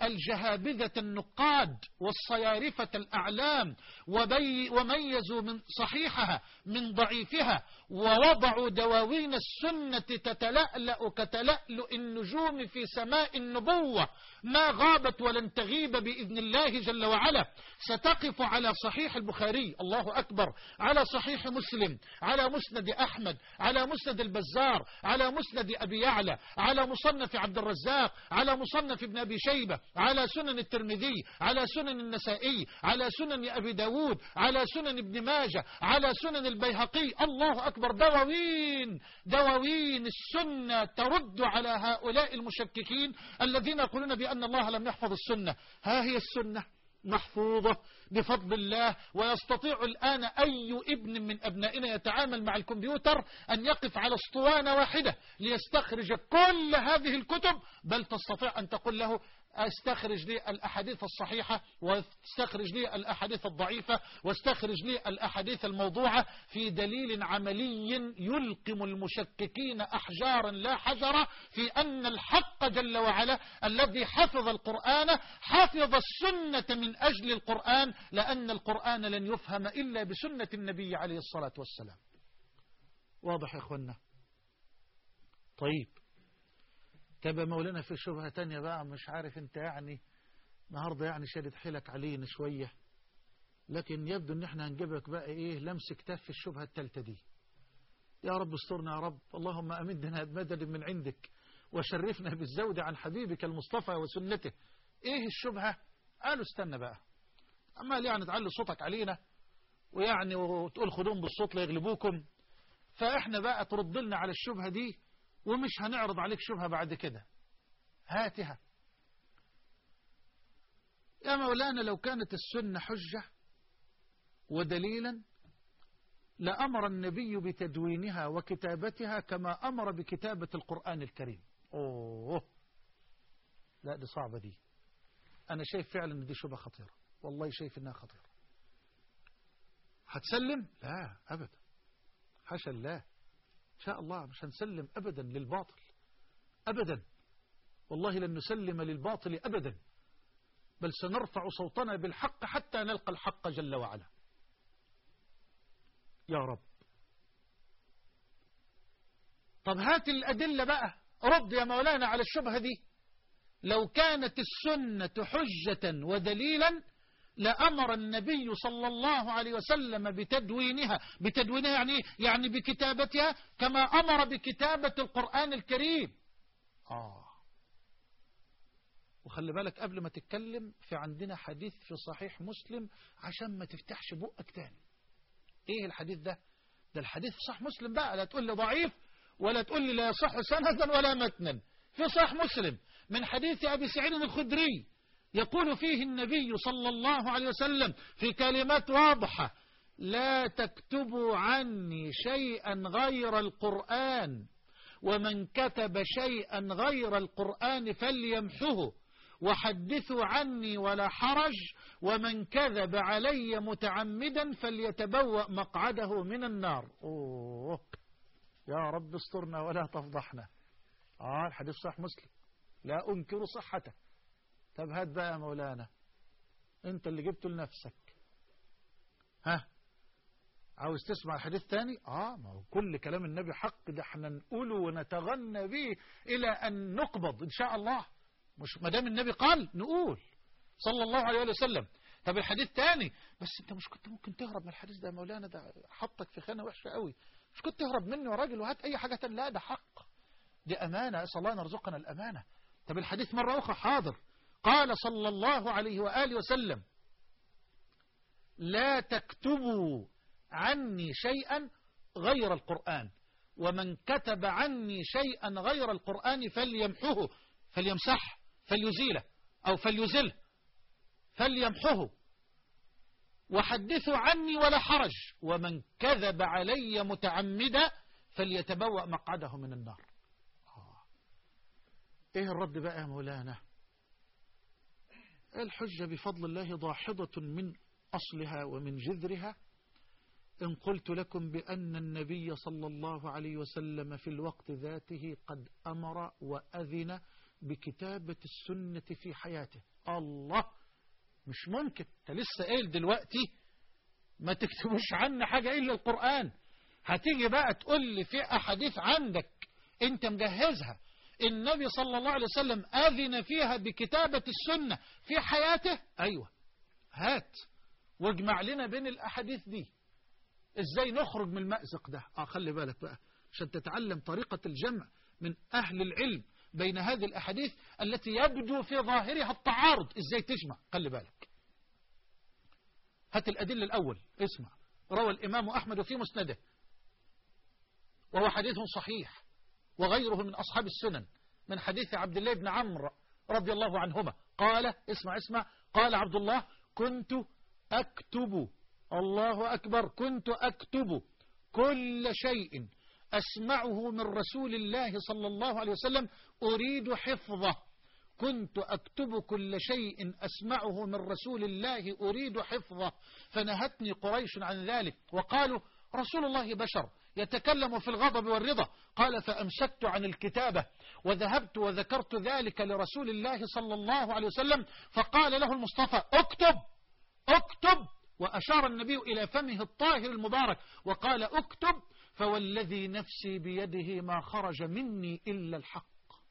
الجهابذة النقاد والصيارفة الأعلام وبي وميزوا من صحيحها من ضعيفها ووضعوا دواوين السنة تتلألأ كتلألؤ النجوم في سماء النبوة ما غابت ولن تغيب بإذن الله جل وعلا ستقف على صحيح البخاري الله أكبر على صحيح مسلم على مسند أحمد على مسند البزار على مسند أبي يعلى على مصنف عبد الرزاق على مصنف ابن أبي شيبة على سنن الترمذي على سنن النسائي على سنن أبي داود على سنن ابن ماجه على سنن البيهقي الله أكبر دواوين دواوين السنة ترد على هؤلاء المشككين الذين يقولون بأن الله لم يحفظ السنة ها هي السنة محفوظة بفضل الله ويستطيع الآن أي ابن من أبنائنا يتعامل مع الكمبيوتر أن يقف على اسطوانة واحدة ليستخرج كل هذه الكتب بل تستطيع أن تقول له استخرج لي الأحاديث الصحيحة واستخرج لي الأحاديث الضعيفة واستخرج لي الأحاديث الموضوعة في دليل عملي يلقم المشككين أحجارا لا حجرا في أن الحق جل وعلا الذي حفظ القرآن حفظ السنة من أجل القرآن لأن القرآن لن يفهم إلا بسنة النبي عليه الصلاة والسلام واضح يا أخوانا طيب تبقى مولانا في شبهة تانية بقى مش عارف انت يعني النهاردة يعني شادد حيلك علينا شوية لكن يبدو ان احنا هنجيبك بقى ايه لمس كتاف في الشبهة التالتة دي يا رب استرنا يا رب اللهم امدنا بمدد من عندك وشرفنا بالزود عن حبيبك المصطفى وسنته ايه الشبهة قالوا استنى بقى عمال يعني تعلي صوتك علينا ويعني وتقول خدوم بالصوت ليغلبوكم فاحنا بقى ترد لنا على الشبهة دي ومش هنعرض عليك شبهة بعد كده هاتها يا مولانا لو كانت السنة حجة ودليلا لأمر النبي بتدوينها وكتابتها كما أمر بكتابة القرآن الكريم أوه لا دي صعبة دي أنا شايف فعلا أن دي شبهة خطيرة والله شايف أنها خطيرة هتسلم لا أبدا حاشا الله إن شاء الله مش هنسلم أبدا للباطل أبدا والله لن نسلم للباطل أبدا بل سنرفع صوتنا بالحق حتى نلقى الحق جل وعلا يا رب طب هات الأدلة بقى رد يا مولانا على الشبهة دي لو كانت السنة حجة ودليلا لأمر النبي صلى الله عليه وسلم بتدوينها بتدوينها يعني يعني بكتابتها كما أمر بكتابة القرآن الكريم آه وخلي بالك قبل ما تتكلم في عندنا حديث في صحيح مسلم عشان ما تفتحش بقك تاني ايه الحديث ده ده الحديث في صحيح مسلم بقى لا تقول لي ضعيف ولا تقول لي لا يصح سندا ولا متنا في صحيح مسلم من حديث أبي سعيد الخدري يقول فيه النبي صلى الله عليه وسلم في كلمات واضحة لا تكتبوا عني شيئا غير القرآن ومن كتب شيئا غير القرآن فليمحه وحدثوا عني ولا حرج ومن كذب علي متعمدا فليتبوأ مقعده من النار أوه يا رب استرنا ولا تفضحنا آه الحديث صح مسلم لا أنكر صحته طب هات بقى يا مولانا انت اللي جبته لنفسك ها عاوز تسمع حديث تاني اه ما هو كل كلام النبي حق ده احنا نقوله ونتغنى به الى ان نقبض ان شاء الله مش ما دام النبي قال نقول صلى الله عليه وسلم طب الحديث تاني بس انت مش كنت ممكن تهرب من الحديث ده يا مولانا ده حطك في خانه وحشه قوي مش كنت تهرب منه يا راجل وهات اي حاجه تانية لا ده حق دي امانه اسال الله ان يرزقنا الامانه طب الحديث مره اخرى حاضر قال صلى الله عليه وآله وسلم لا تكتبوا عني شيئا غير القرآن ومن كتب عني شيئا غير القرآن فليمحه فليمسح فليزيله أو فليزله فليمحه وحدثوا عني ولا حرج ومن كذب علي متعمدا فليتبوأ مقعده من النار آه. ايه الرد بقى يا مولانا الحجة بفضل الله ضاحضة من أصلها ومن جذرها إن قلت لكم بأن النبي صلى الله عليه وسلم في الوقت ذاته قد أمر وأذن بكتابة السنة في حياته الله مش ممكن انت لسه قايل دلوقتي ما تكتبوش عنا حاجة إلا القرآن هتيجي بقى تقول لي في أحاديث عندك انت مجهزها النبي صلى الله عليه وسلم أذن فيها بكتابة السنة في حياته أيوة هات واجمع لنا بين الأحاديث دي ازاي نخرج من المأزق ده اه خلي بالك بقى عشان تتعلم طريقة الجمع من أهل العلم بين هذه الأحاديث التي يبدو في ظاهرها التعارض ازاي تجمع خلي بالك هات الأدلة الأول اسمع روى الإمام أحمد في مسنده وهو حديث صحيح وغيره من أصحاب السنن من حديث عبد الله بن عمرو رضي الله عنهما قال اسمع اسمع قال عبد الله كنت أكتب الله أكبر كنت أكتب كل شيء أسمعه من رسول الله صلى الله عليه وسلم أريد حفظه كنت أكتب كل شيء أسمعه من رسول الله أريد حفظه فنهتني قريش عن ذلك وقالوا رسول الله بشر يتكلم في الغضب والرضا قال فأمسكت عن الكتابة وذهبت وذكرت ذلك لرسول الله صلى الله عليه وسلم فقال له المصطفى اكتب اكتب وأشار النبي إلى فمه الطاهر المبارك وقال اكتب فوالذي نفسي بيده ما خرج مني إلا الحق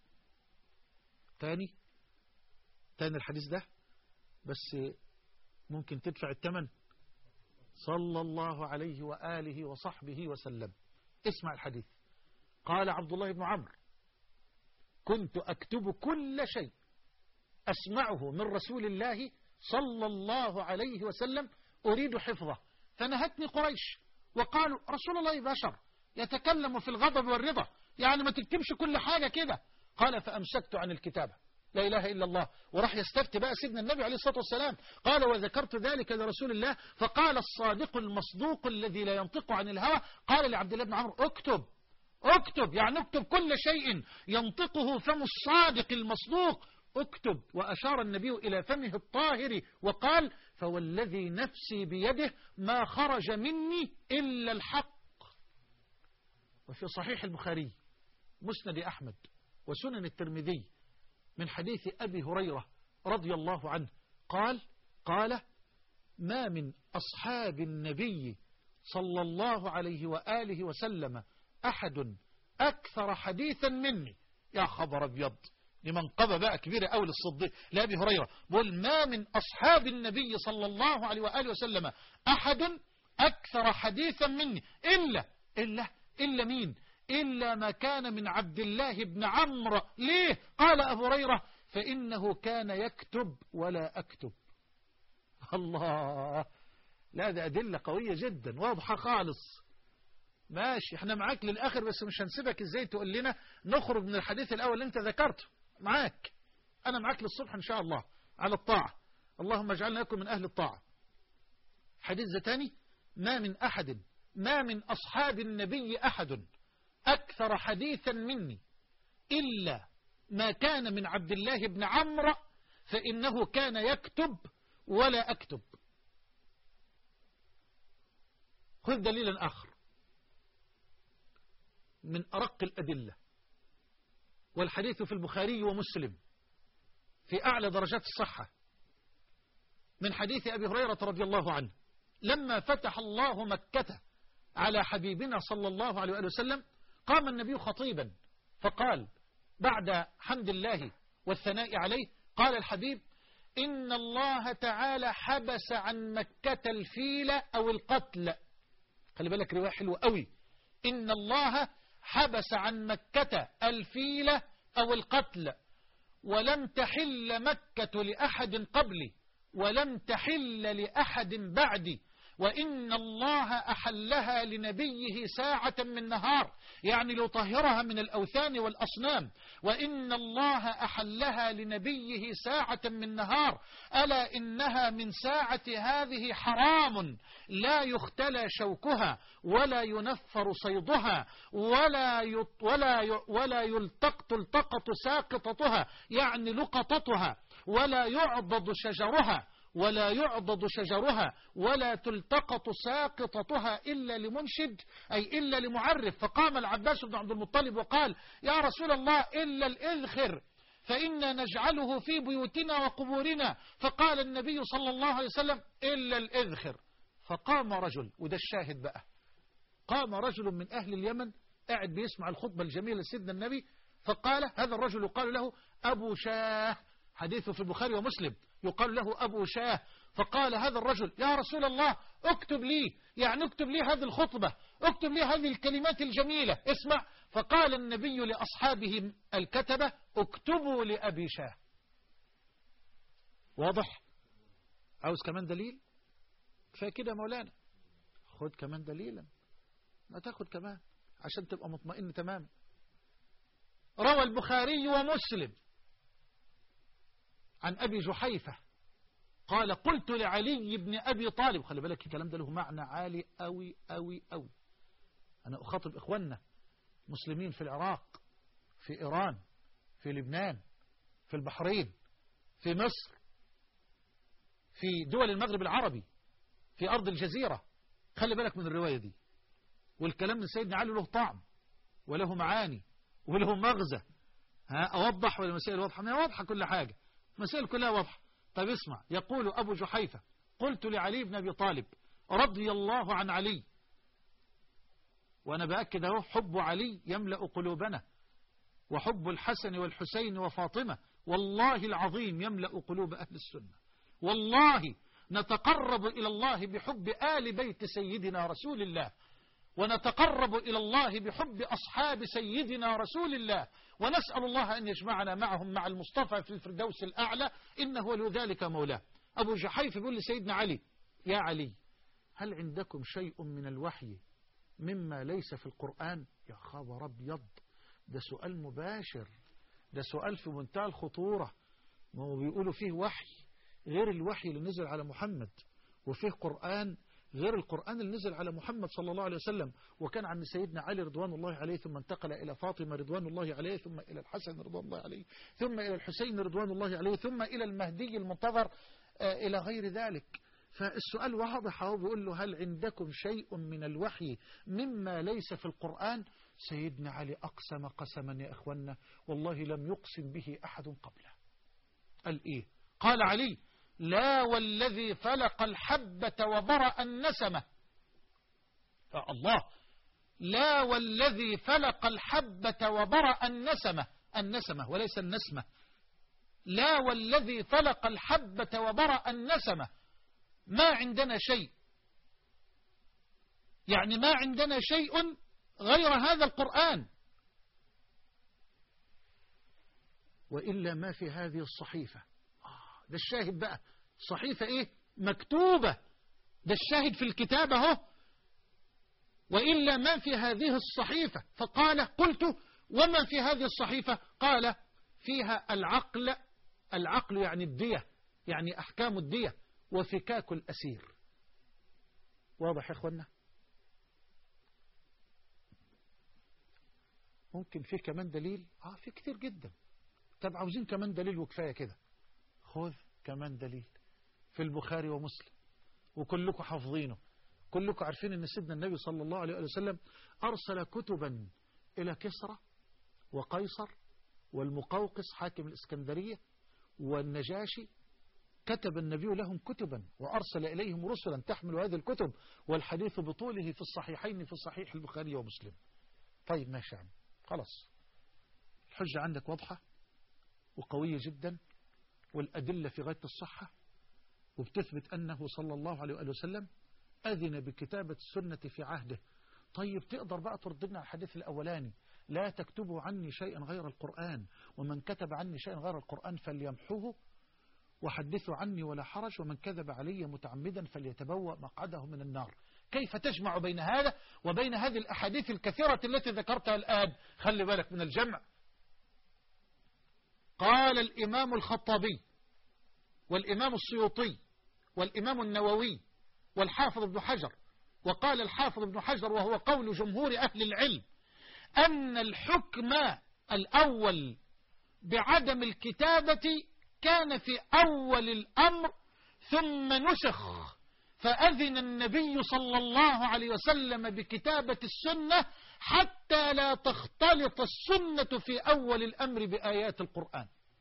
تاني تاني الحديث ده بس ممكن تدفع الثمن صلى الله عليه وآله وصحبه وسلم اسمع الحديث قال عبد الله بن عمرو كنت أكتب كل شيء أسمعه من رسول الله صلى الله عليه وسلم أريد حفظه فنهتني قريش وقالوا رسول الله بشر يتكلم في الغضب والرضا يعني ما تكتبش كل حاجة كده قال فأمسكت عن الكتابة لا إله إلا الله وراح يستفتي بقى سيدنا النبي عليه الصلاة والسلام قال وذكرت ذلك لرسول الله فقال الصادق المصدوق الذي لا ينطق عن الهوى قال لعبد الله بن عمرو اكتب اكتب يعني اكتب كل شيء ينطقه فم الصادق المصدوق اكتب وأشار النبي إلى فمه الطاهر وقال فوالذي نفسي بيده ما خرج مني إلا الحق وفي صحيح البخاري مسند أحمد وسنن الترمذي من حديث أبي هريرة رضي الله عنه قال قال ما من أصحاب النبي صلى الله عليه وآله وسلم أحد أكثر حديثا مني يا خبر أبيض لمنقبة بقى كبيرة أول الصديق لأبي هريرة بقول ما من أصحاب النبي صلى الله عليه وآله وسلم أحد أكثر حديثا مني إلا إلا إلا مين إلا ما كان من عبد الله بن عمرو ليه قال أبو هريرة فإنه كان يكتب ولا أكتب الله لا ده أدلة قوية جدا واضحة خالص ماشي احنا معاك للآخر بس مش هنسيبك ازاي تقول لنا نخرج من الحديث الأول اللي انت ذكرته معاك أنا معاك للصبح إن شاء الله على الطاعة اللهم اجعلنا لكم من أهل الطاعة حديث ذاتاني ما من أحد ما من أصحاب النبي أحد أكثر حديثا مني إلا ما كان من عبد الله بن عمرو فإنه كان يكتب ولا أكتب خذ دليلا آخر من أرق الأدلة والحديث في البخاري ومسلم في أعلى درجات الصحة من حديث أبي هريرة رضي الله عنه لما فتح الله مكة على حبيبنا صلى الله عليه وسلم قام النبي خطيبا فقال بعد حمد الله والثناء عليه قال الحبيب إن الله تعالى حبس عن مكة الفيل أو القتل خلي بالك رواية حلوة قوي إن الله حبس عن مكة الفيل أو القتل ولم تحل مكة لأحد قبلي ولم تحل لأحد بعدي وإن الله أحلها لنبيه ساعة من نهار يعني لطهرها من الأوثان والأصنام وإن الله أحلها لنبيه ساعة من نهار ألا إنها من ساعة هذه حرام لا يختلى شوكها ولا ينفر صيدها ولا يط ولا ولا يلتقط تلتقط ساقطتها يعني لقطتها ولا يعضد شجرها ولا يعضد شجرها ولا تلتقط ساقطتها إلا لمنشد أي إلا لمعرف فقام العباس بن عبد المطلب وقال يا رسول الله إلا الإذخر فإنا نجعله في بيوتنا وقبورنا فقال النبي صلى الله عليه وسلم إلا الإذخر فقام رجل وده الشاهد بقى قام رجل من أهل اليمن قاعد بيسمع الخطبة الجميلة لسيدنا النبي فقال هذا الرجل يقال له أبو شاه حديثه في البخاري ومسلم يقال له أبو شاه فقال هذا الرجل يا رسول الله اكتب لي يعني اكتب لي هذه الخطبة اكتب لي هذه الكلمات الجميلة اسمع فقال النبي لأصحابه الكتبة اكتبوا لأبي شاه واضح عاوز كمان دليل كفايه كده مولانا خد كمان دليلا ما تاخد كمان عشان تبقى مطمئن تمام روى البخاري ومسلم عن أبي جحيفة قال قلت لعلي بن أبي طالب خلي بالك الكلام ده له معنى عالي أوي أوي أوي أنا أخاطب إخواننا مسلمين في العراق في إيران في لبنان في البحرين في مصر في دول المغرب العربي في أرض الجزيرة خلي بالك من الرواية دي والكلام من سيدنا علي له طعم وله معاني وله مغزى ها أوضح ولا مسائل واضحة ما واضحة كل حاجة مسائل كلها واضحة طيب اسمع يقول أبو جحيفة قلت لعلي بن أبي طالب رضي الله عن علي وأنا بأكد أهو حب علي يملأ قلوبنا وحب الحسن والحسين وفاطمة والله العظيم يملأ قلوب أهل السنة والله نتقرب إلى الله بحب آل بيت سيدنا رسول الله ونتقرب إلى الله بحب أصحاب سيدنا رسول الله ونسأل الله أن يجمعنا معهم مع المصطفى في الفردوس الأعلى إنه ولي ذلك مولاه أبو جحيف يقول لسيدنا علي يا علي هل عندكم شيء من الوحي مما ليس في القرآن يا خبر أبيض ده سؤال مباشر ده سؤال في منتهى الخطورة ما هو بيقولوا فيه وحي غير الوحي اللي نزل على محمد وفيه قرآن غير القرآن اللي نزل على محمد صلى الله عليه وسلم وكان عن سيدنا علي رضوان الله عليه ثم انتقل إلى فاطمة رضوان الله عليه ثم إلى الحسن رضوان الله عليه ثم إلى الحسين رضوان الله عليه ثم إلى المهدي المنتظر إلى غير ذلك فالسؤال واضح هو بيقول له هل عندكم شيء من الوحي مما ليس في القرآن سيدنا علي أقسم قسما يا إخوانا والله لم يقسم به أحد قبله قال إيه قال علي لا والذي فلق الحبة وبرأ النسمة الله لا والذي فلق الحبة وبرأ النسمة النسمة وليس النسمة لا والذي فلق الحبة وبرأ النسمة ما عندنا شيء يعني ما عندنا شيء غير هذا القرآن وإلا ما في هذه الصحيفة ده الشاهد بقى صحيفة ايه مكتوبة ده الشاهد في الكتابة اهو وإلا ما في هذه الصحيفة فقال قلت وما في هذه الصحيفة قال فيها العقل العقل يعني الدية يعني أحكام الدية وفكاك الأسير واضح يا أخوانا ممكن في كمان دليل آه في كتير جدا طب عاوزين كمان دليل وكفاية كده خذ كمان دليل في البخاري ومسلم وكلكم حافظينه كلكم عارفين ان سيدنا النبي صلى الله عليه وسلم أرسل كتبا إلى كسرى وقيصر والمقوقس حاكم الإسكندرية والنجاشي كتب النبي لهم كتبا وأرسل إليهم رسلا تحمل هذه الكتب والحديث بطوله في الصحيحين في صحيح البخاري ومسلم طيب ماشي عم خلاص الحجة عندك واضحة وقوية جدا والأدلة في غاية الصحة وبتثبت أنه صلى الله عليه وسلم أذن بكتابة السنة في عهده طيب تقدر بقى تردنا على الحديث الأولاني لا تكتبوا عني شيئا غير القرآن ومن كتب عني شيئا غير القرآن فليمحوه وحدثوا عني ولا حرج ومن كذب علي متعمدا فليتبوأ مقعده من النار كيف تجمع بين هذا وبين هذه الأحاديث الكثيرة التي ذكرتها الآن خلي بالك من الجمع قال الإمام الخطابي والإمام السيوطي والإمام النووي والحافظ ابن حجر وقال الحافظ ابن حجر وهو قول جمهور أهل العلم أن الحكم الأول بعدم الكتابة كان في أول الأمر ثم نسخ فأذن النبي صلى الله عليه وسلم بكتابة السنة حتى لا تختلط السنة في أول الأمر بآيات القرآن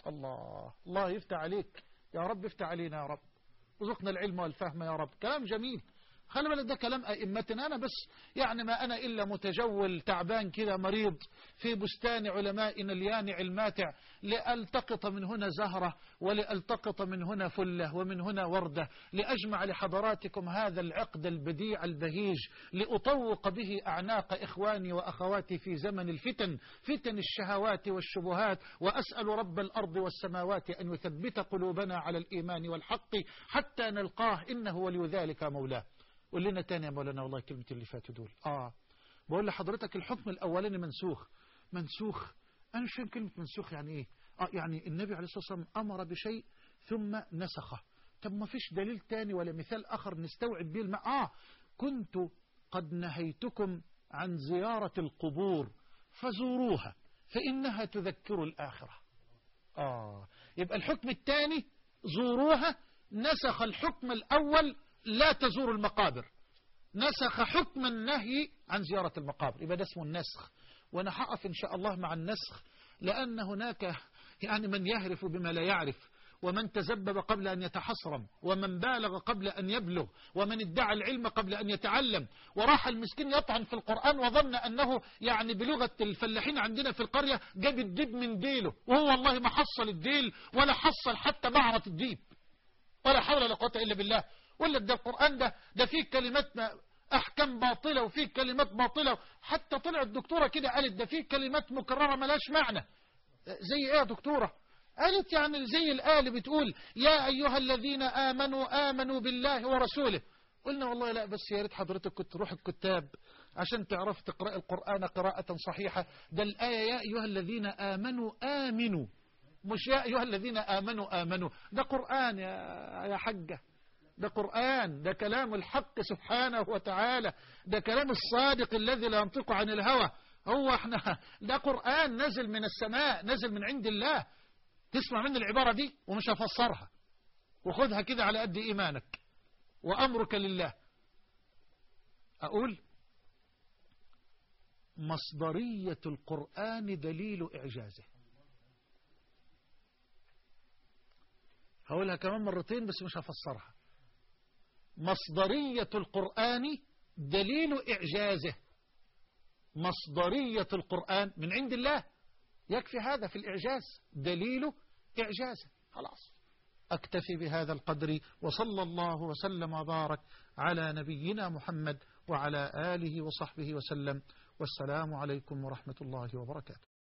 الله الله يفتح عليك يا رب افتح علينا يا رب رزقنا العلم والفهم يا رب كلام جميل خلي بالك ده كلام أئمتنا أنا بس يعني ما أنا إلا متجول تعبان كده مريض في بستان علمائنا اليانع الماتع لألتقط من هنا زهرة ولألتقط من هنا فلة ومن هنا وردة لأجمع لحضراتكم هذا العقد البديع البهيج لأطوق به أعناق إخواني وأخواتي في زمن الفتن فتن الشهوات والشبهات وأسأل رب الأرض والسماوات أن يثبت قلوبنا على الإيمان والحق حتى نلقاه إنه ولي ذلك مولاه قول لنا تاني يا مولانا والله كلمة اللي فاتوا دول آه بقول لحضرتك الحكم الأولاني منسوخ منسوخ أنا مش فاهم كلمة منسوخ يعني إيه آه يعني النبي عليه الصلاة والسلام أمر بشيء ثم نسخه طب ما فيش دليل تاني ولا مثال آخر نستوعب به الماء آه كنت قد نهيتكم عن زيارة القبور فزوروها فإنها تذكر الآخرة آه يبقى الحكم الثاني زوروها نسخ الحكم الأول لا تزور المقابر نسخ حكم النهي عن زيارة المقابر يبقى ده اسمه النسخ وانا هقف ان شاء الله مع النسخ لان هناك يعني من يهرف بما لا يعرف ومن تزبب قبل أن يتحصرم ومن بالغ قبل أن يبلغ ومن ادعى العلم قبل أن يتعلم وراح المسكين يطعن في القرآن وظن أنه يعني بلغة الفلاحين عندنا في القرية جاب الديب من ديله وهو والله ما حصل الديل ولا حصل حتى بعرة الديب ولا حول ولا قوة إلا بالله ولا ده القرآن ده ده فيه كلمات أحكام باطلة وفيه كلمات باطلة حتى طلع الدكتورة كده قالت ده فيه كلمات مكررة ملاش معنى زي ايه يا دكتورة قالت يعني زي الآية بتقول يا أيها الذين آمنوا آمنوا بالله ورسوله قلنا والله لا بس يا ريت حضرتك كنت تروح الكتاب عشان تعرف تقرأ القرآن قراءة صحيحة ده الآية يا أيها الذين آمنوا آمنوا مش يا أيها الذين آمنوا آمنوا ده قرآن يا يا حجة ده قرآن ده كلام الحق سبحانه وتعالى ده كلام الصادق الذي لا ينطق عن الهوى هو احنا ده قرآن نزل من السماء نزل من عند الله تسمع من العبارة دي ومش هفسرها وخذها كده على قد إيمانك وأمرك لله أقول مصدرية القرآن دليل إعجازه هقولها كمان مرتين بس مش هفسرها مصدرية القرآن دليل إعجازه مصدرية القرآن من عند الله يكفي هذا في الإعجاز دليل إعجازه خلاص أكتفي بهذا القدر وصلى الله وسلم وبارك على نبينا محمد وعلى آله وصحبه وسلم والسلام عليكم ورحمة الله وبركاته